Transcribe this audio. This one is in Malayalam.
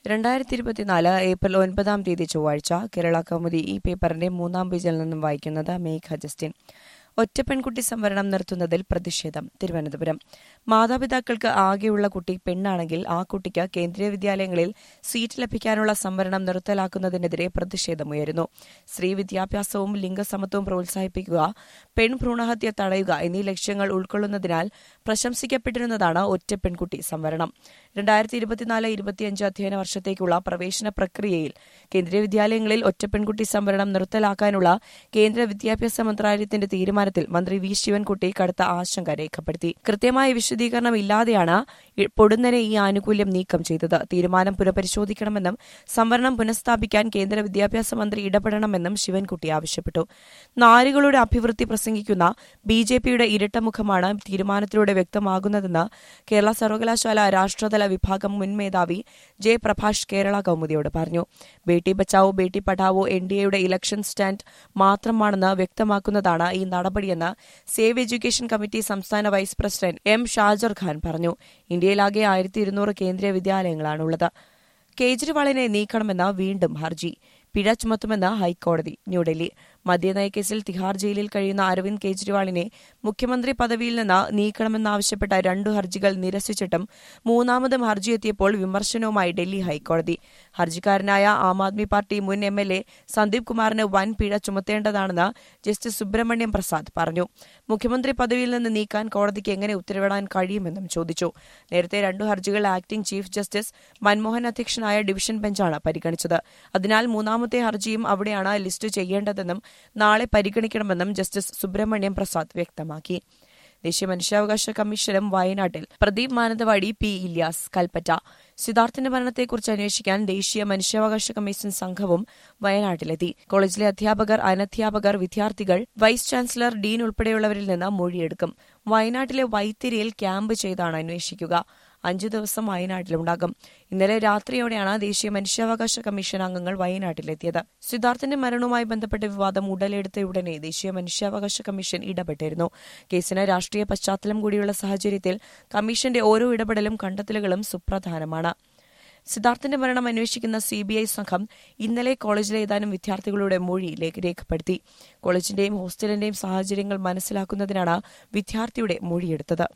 രണ്ടായിരത്തി ഇരുപത്തിനാല് ഏപ്രിൽ ഒൻപതാം തീയതി ചൊവ്വാഴ്ച കേരള കൗമുദി ഈ പേപ്പറിന്റെ മൂന്നാം പേജിൽ നിന്നും വായിക്കുന്നത് മേഘ ജസ്റ്റിൻ ഒറ്റ പെൺകുട്ടി സംവരണം നിർത്തുന്നതിൽ പ്രതിഷേധം തിരുവനന്തപുരം മാതാപിതാക്കൾക്ക് ആകെയുള്ള കുട്ടി പെണ്ണാണെങ്കിൽ ആ കുട്ടിക്ക് കേന്ദ്രീയ വിദ്യാലയങ്ങളിൽ സീറ്റ് ലഭിക്കാനുള്ള സംവരണം നിർത്തലാക്കുന്നതിനെതിരെ പ്രതിഷേധമുയരുന്നു സ്ത്രീ വിദ്യാഭ്യാസവും ലിംഗസമത്വവും പ്രോത്സാഹിപ്പിക്കുക പെൺഭ്രൂണഹത്യ തടയുക എന്നീ ലക്ഷ്യങ്ങൾ ഉൾക്കൊള്ളുന്നതിനാൽ പ്രശംസിക്കപ്പെട്ടിരുന്നതാണ് ഒറ്റ പെൺകുട്ടി സംവരണം രണ്ടായിരത്തി ഇരുപത്തിനാല് ഇരുപത്തിയഞ്ച് അധ്യയന വർഷത്തേക്കുള്ള പ്രവേശന പ്രക്രിയയിൽ കേന്ദ്രീയ വിദ്യാലയങ്ങളിൽ ഒറ്റ പെൺകുട്ടി സംവരണം നിർത്തലാക്കാനുള്ള കേന്ദ്ര വിദ്യാഭ്യാസ മന്ത്രാലയത്തിന്റെ തീരുമാനത്തിൽ മന്ത്രി വി ശിവൻകുട്ടി കടുത്ത ആശങ്ക രേഖപ്പെടുത്തി കൃത്യമായ വിശദീകരണം ഇല്ലാതെയാണ് ഇ- പൊടുന്നനെ ഈ ആനുകൂല്യം നീക്കം ചെയ്തത് തീരുമാനം പുനഃപരിശോധിക്കണമെന്നും സംവരണം പുനഃസ്ഥാപിക്കാൻ കേന്ദ്ര വിദ്യാഭ്യാസ മന്ത്രി ഇടപെടണമെന്നും ശിവൻകുട്ടി ആവശ്യപ്പെട്ടു നാരികളുടെ അഭിവൃദ്ധി പ്രസംഗിക്കുന്ന ബി ജെ പിയുടെ ഇരട്ടമുഖമാണ് തീരുമാനത്തിലൂടെ വ്യക്തമാകുന്നതെന്ന് കേരള സർവകലാശാല രാഷ്ട്രതല വിഭാഗം മുൻ മേധാവി ജെ പ്രഭാഷ് കേരള കൗമുദിയോട് പറഞ്ഞു ബേട്ടി ബച്ചാവോ ബേട്ടി പഠാവോ എൻ ഡി എയുടെ ഇലക്ഷൻ സ്റ്റാൻഡ് മാത്രമാണെന്ന് വ്യക്തമാക്കുന്നതാണ് ഈ നടപടിയെന്ന് സേവ് എഡ്യൂക്കേഷൻ കമ്മിറ്റി സംസ്ഥാന vice president M Shajar Khan പറഞ്ഞു ഇന്ത്യയിലാകെ ആയിരത്തി ഇരുന്നൂറ് കേന്ദ്രീയ വിദ്യാലയങ്ങളാണുള്ളത് കേജ്രിവാളിനെ നീക്കണമെന്ന വീണ്ടും ഹർജി പിഴ ചുമത്തുമെന്ന് ഹൈക്കോടതി ന്യൂഡൽഹി മദ്യനയക്കേസിൽ തിഹാർ ജയിലിൽ കഴിയുന്ന അരവിന്ദ് കെജ്രിവാളിനെ മുഖ്യമന്ത്രി പദവിയിൽ നിന്ന് നീക്കണമെന്നാവശ്യപ്പെട്ട രണ്ടു ഹർജികൾ നിരസിച്ചിട്ടും മൂന്നാമതും ഹർജി എത്തിയപ്പോൾ വിമർശനവുമായി ഡൽഹി ഹൈക്കോടതി ഹർജിക്കാരനായ ആം ആദ്മി പാർട്ടി മുൻ എം എൽ എ സന്ദീപ് കുമാറിന് വൻ പിഴ ചുമത്തേണ്ടതാണെന്ന് ജസ്റ്റിസ് സുബ്രഹ്മണ്യം പ്രസാദ് പറഞ്ഞു മുഖ്യമന്ത്രി പദവിയിൽ നിന്ന് നീക്കാൻ കോടതിക്ക് എങ്ങനെ ഉത്തരവിടാൻ കഴിയുമെന്നും ചോദിച്ചു നേരത്തെ രണ്ടു ഹർജികൾ ആക്ടിംഗ് ചീഫ് ജസ്റ്റിസ് മൻമോഹൻ അധ്യക്ഷനായ ഡിവിഷൻ ബെഞ്ചാണ് പരിഗണിച്ചത് അതിനാൽ മൂന്നാമത്തെ ഹർജിയും അവിടെയാണ് ലിസ്റ്റ് ചെയ്യേണ്ടതെന്നും നാളെ പരിഗണിക്കണമെന്നും ജസ്റ്റിസ് സുബ്രഹ്മണ്യം പ്രസാദ് വ്യക്തമാക്കി ദേശീയ മനുഷ്യാവകാശ കമ്മീഷനും വയനാട്ടിൽ പ്രദീപ് മാനന്തവാടി പി ഇല്യാസ് കൽപ്പറ്റ സിദ്ധാർത്ഥിന്റെ മരണത്തെക്കുറിച്ച് അന്വേഷിക്കാൻ ദേശീയ മനുഷ്യാവകാശ കമ്മീഷൻ സംഘവും വയനാട്ടിലെത്തി കോളേജിലെ അധ്യാപകർ അനധ്യാപകർ വിദ്യാർത്ഥികൾ വൈസ് ചാൻസലർ ഡീൻ ഉൾപ്പെടെയുള്ളവരിൽ നിന്ന് മൊഴിയെടുക്കും വയനാട്ടിലെ വൈത്തിരിയിൽ ക്യാമ്പ് ചെയ്താണ് അന്വേഷിക്കുക അഞ്ചു ദിവസം വയനാട്ടിലുണ്ടാകും ഇന്നലെ രാത്രിയോടെയാണ് ദേശീയ മനുഷ്യാവകാശ കമ്മീഷൻ അംഗങ്ങൾ വയനാട്ടിലെത്തിയത് സിദ്ധാർത്ഥിന്റെ മരണവുമായി ബന്ധപ്പെട്ട വിവാദം ഉടലെടുത്തയുടനെ ദേശീയ മനുഷ്യാവകാശ കമ്മീഷൻ ഇടപെട്ടിരുന്നു കേസിന് രാഷ്ട്രീയ പശ്ചാത്തലം കൂടിയുള്ള സാഹചര്യത്തിൽ കമ്മീഷന്റെ ഓരോ ഇടപെടലും കണ്ടെത്തലുകളും സുപ്രധാനമാണ് സിദ്ധാർത്ഥിന്റെ മരണം അന്വേഷിക്കുന്ന സിബിഐ സംഘം ഇന്നലെ കോളേജിലെ ഏതാനും വിദ്യാർത്ഥികളുടെ മൊഴി ലേ- രേഖപ്പെടുത്തി കോളേജിന്റെയും ഹോസ്റ്റലിന്റെയും സാഹചര്യങ്ങൾ മനസ്സിലാക്കുന്നതിനാണ് വിദ്യാർത്ഥിയുടെ മൊഴിയെടുത്തത്